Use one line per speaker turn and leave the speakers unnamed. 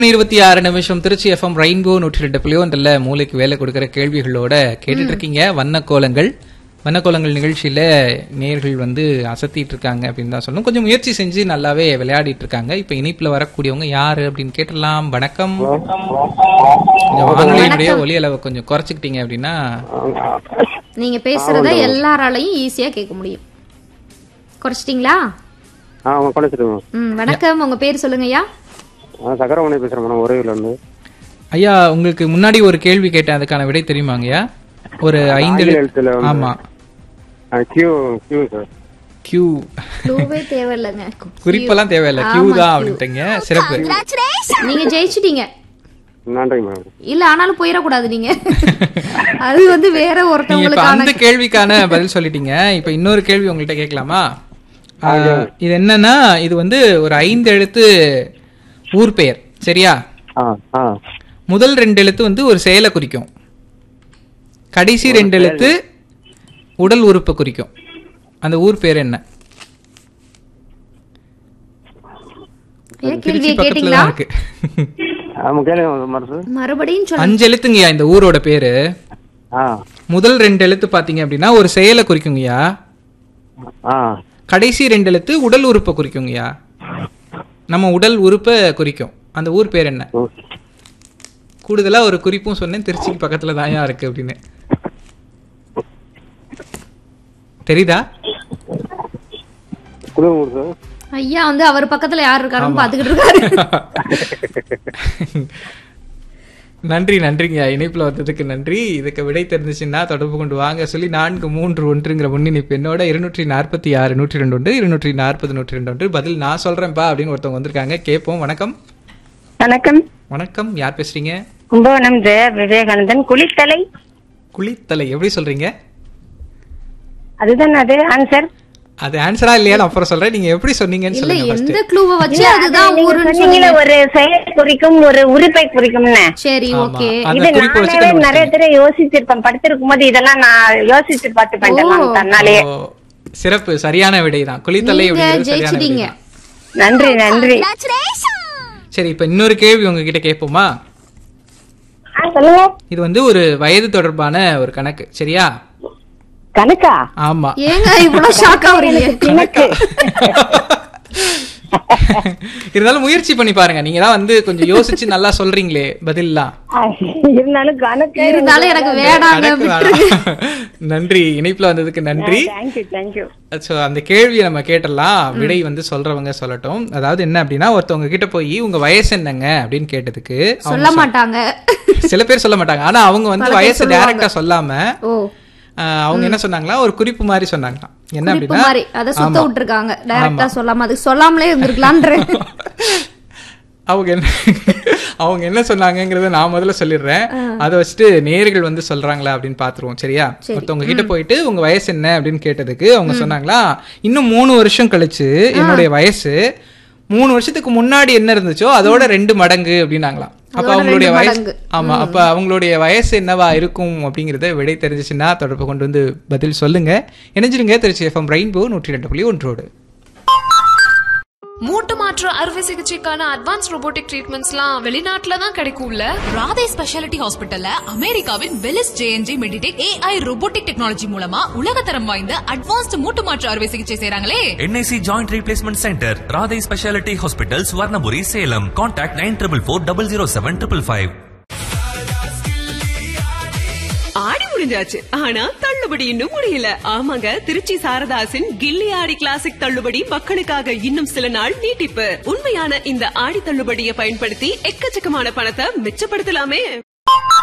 இருபத்தி ஆறு நிமிஷம் திருச்சி எஃப்எம் ரெயின்போ நூற்றி ரெண்டு புள்ளியோன்றில் மூளைக்கு வேலை கொடுக்கிற கேள்விகளோட கேட்டுட்டு இருக்கீங்க வண்ணக்கோலங்கள் வண்ணக்கோலங்கள் நிகழ்ச்சியில நேர்கள் வந்து அசத்திட்டு இருக்காங்க அப்படின்னு தான் சொல்லணும் கொஞ்சம் முயற்சி செஞ்சு நல்லாவே விளையாடிட்டு இருக்காங்க இப்ப இணைப்புல வரக்கூடியவங்க யாரு அப்படின்னு கேட்டலாம் வணக்கம் இந்த வானொலியினுடைய ஒலி அளவை கொஞ்சம் குறைச்சிக்கிட்டீங்க அப்படின்னா
நீங்க பேசுறத எல்லாராலையும் ஈஸியா கேட்க முடியும் குறைச்சிட்டீங்களா
ஆ அவங்க குறைச்சிடுங்க
ம் வணக்கம் உங்க பேர் சொல்லுங்கய்யா
ஆ சக்கரவணி பேசுகிறேன் மேடம் உறவிலேருந்து
ஐயா உங்களுக்கு முன்னாடி ஒரு கேள்வி கேட்டேன் அதுக்கான விடை தெரியுமாங்கய்யா ஒரு ஐந்து
ஆங்கில எழுத்துல வந்து-
ஆமா
கியூ கியூ சார்
கியூ
க்ளூவே தேவையில்லைங்க
குறிப்பெல்லாம் தேவையில்லை கியூ தான் அப்படின்ட்டீங்க சிறப்பு
நீங்க ஜெயிச்சிட்டீங்க
நன்றி மேடம்
இல்ல ஆனாலும் போயிடக்கூடாது நீங்க அது வந்து வேற
நீங்க இப்ப
ஒருத்தவங்களுக்கான
அந்த கேள்விக்கான பதில் சொல்லிட்டீங்க இப்ப இன்னொரு கேள்வி உங்கள்கிட்ட கேட்கலாமா ஆ, இது என்னன்னா இது வந்து ஒரு ஐந்து எழுத்து ஊர் பெயர் சரியா
ஆ ஆ
முதல் ரெண்டு எழுத்து வந்து ஒரு செயலை குறிக்கும் கடைசி ரெண்டு எழுத்து உடல் உறுப்பை குறிக்கும் அந்த ஊர் பேர் என்ன
ஏன்
திருச்சி
கேள்வியை
பக்கத்துல
கேட்டீங்களா
தான் இருக்கு
ஆமாம் கேளுங்க மரசு
மறுபடியும் சொல்லுங்க
அஞ்சு எழுத்துங்கய்யா இந்த ஊரோட பேரு
ஆ
முதல் ரெண்டு எழுத்து பாத்தீங்க அப்படின்னா ஒரு செயலை குறிக்குங்கய்யா
ஆ
கடைசி ரெண்டு எழுத்து உடல் உறுப்பை குறிக்குங்கய்யா நம்ம உடல் உறுப்பை குறிக்கும் அந்த ஊர் பேர் என்ன
ஓ.
கூடுதலா ஒரு குறிப்பும் சொன்னேன் திருச்சிக்கு பக்கத்துல தான் இருக்கு அப்படின்னு தெரியுதா
சொல்லுங்க சார்
ஐயா வந்து அவர் பக்கத்துல யார் இருக்காருன்னு பாத்துக்கிட்டு இருக்காரு
நன்றி நன்றிங்க இணைப்புல வந்ததுக்கு நன்றி இதுக்கு விடை தெரிஞ்சுச்சுன்னா தொடர்பு கொண்டு வாங்க சொல்லி நான்கு மூன்று ஒன்றுங்கிற முன்னிணைப்பு என்னோட இருநூற்றி நாற்பத்தி ஆறு நூற்றி ரெண்டு ஒன்று இருநூற்றி நாற்பது நூற்றி ரெண்டு ஒன்று பதில் நான் சொல்றேன்ப்பா அப்படின்னு ஒருத்தவங்க வந்திருக்காங்க கேட்போம் வணக்கம்
வணக்கம்
வணக்கம் யார் பேசுறீங்க
கும்பகோணம் ஜெய விவேகானந்தன் குளித்தலை
குளித்தலை எப்படி சொல்றீங்க
அதுதான் அது ஆன்சர்
அது ஆன்சரா இல்லையான்னு அப்புறம் சொல்றேன் நீங்க எப்படி சொன்னீங்கன்னு
இல்ல
சொல்லுங்க first.
எந்த க்ளூவை வச்சு அதுதான் ஊருன்னு
சொன்னீங்களே
சொன்னீங்க
ஒரு செயல் குறிக்கும் ஒரு உறுப்பை குறிக்கும்னு
சரி
ஆமா.
ஓகே
அந்த
இது
குறிப்பு வச்சு
நானே நிறைய
கண்டுபிடிச்சிட்டீங்க.
தடவை யோசிச்சிருப்பேன் படுத்திருக்கும் போது இதெல்லாம் நான் யோசிச்சு பார்த்து பண்ணிட்டேன் தன்னாலேயே
ஓ, சிறப்பு சரியான விடைதான் குளித்தலை
நீங்க
அப்படிங்கிறது சரியான
ஜெயிச்சிட்டீங்க
விடைதான்.
நன்றி நன்றி
சரி இப்ப இன்னொரு கேள்வி உங்ககிட்ட கேட்போமா
ஆ, சொல்லுங்க
இது வந்து ஒரு வயது தொடர்பான ஒரு கணக்கு சரியா
கணக்கா
ஆமா
ஏங்க இவ்வளவு ஷாக் ஆகுறீங்க
கணக்கு
இருந்தாலும் முயற்சி பண்ணி பாருங்க நீங்க தான் வந்து கொஞ்சம் யோசிச்சு நல்லா சொல்றீங்களே பதில்லாம்
ஆ, இருந்தாலும் கணக்கு
இருந்தாலும் எனக்கு வேணாங்க
கணக்கு வேணாம். நன்றி இணைப்புல வந்ததுக்கு நன்றி
தேங்க்யூ தேங்க்யூ
சோ அந்த கேள்வியை நம்ம கேட்டலாம் விடை வந்து சொல்றவங்க சொல்லட்டும் அதாவது என்ன அப்படின்னா ஒருத்தவங்க கிட்ட போய் உங்க வயசு என்னங்க அப்படின்னு கேட்டதுக்கு அவங்க
சொல்ல மாட்டாங்க
சில பேர் சொல்ல மாட்டாங்க ஆனா அவங்க வந்து
பல பேர்
வயசு
சொல்லுவாங்க.
டைரக்டா சொல்லாம
ஓ
ஆஹ், அவங்க என்ன சொன்னாங்களா ஒரு குறிப்பு மாதிரி சொன்னாங்களாம் என்ன
குறிப்பு
அப்படின்னா
மாதிரி அத சுத்த
ஆமா.
விட்டுருக்காங்க டைரக்டா சொல்லாம அது சொல்லாமலே இருந்திருக்கலான்ற
அவங்க என்ன அவங்க என்ன சொன்னாங்கங்கறத நான் முதல்ல சொல்லிடுறேன் அதை வச்சுட்டு நேர்கள் வந்து சொல்றாங்களா அப்படின்னு பாத்துருவோம் சரியா ஒருத்தவங்க கிட்ட போயிட்டு உங்க வயசு என்ன அப்படின்னு கேட்டதுக்கு அவங்க சொன்னாங்களா இன்னும் மூணு வருஷம் கழிச்சு என்னுடைய வயசு மூணு வருஷத்துக்கு முன்னாடி என்ன இருந்துச்சோ அதோட ரெண்டு மடங்கு அப்படின்னாங்களாம் அப்ப
அதோட
அவங்களுடைய
ரெண்டு
வயசு
மடங்கு.
ஆமா அப்ப அவங்களுடைய வயசு என்னவா இருக்கும் அப்படிங்கறத விடை தெரிஞ்சுச்சுன்னா தொடர்பு கொண்டு வந்து பதில் சொல்லுங்க இணைஞ்சிருங்க திருச்சி எஃப்எம் ரெயின்போ நூற்றி ரெண்டு புள்ளி ஒன்றோடு
மூட்டு மாற்று அறுவை சிகிச்சைக்கான அட்வான்ஸ் robotic ட்ரீட்மெண்ட்ஸ்லாம் வெளிநாட்டுல தான் கிடைக்கும்ல
ராதே ஸ்பெஷாலிட்டி ஹாஸ்பிட்டல்ல அமெரிக்காவின் Velys JNJ MedTech AI robotic technology மூலமா உலகத்தரம் வாய்ந்த அட்வான்ஸ்ட் மூட்டு மாற்று அறுவை சிகிச்சை செய்றாங்களே
NIC joint replacement center Radhe speciality hospital Swarnapuri Salem contact nine triple four double zero seven triple five
ஆடி முடிஞ்சாச்சு ஆனா தள்ளுபடி இன்னும் முடியல ஆமாங்க திருச்சி சாரதாசின் கில்லி ஆடி கிளாசிக் தள்ளுபடி மக்களுக்காக இன்னும் சில நாள் நீட்டிப்பு உண்மையான இந்த ஆடி தள்ளுபடியை பயன்படுத்தி எக்கச்சக்கமான பணத்தை மிச்சப்படுத்தலாமே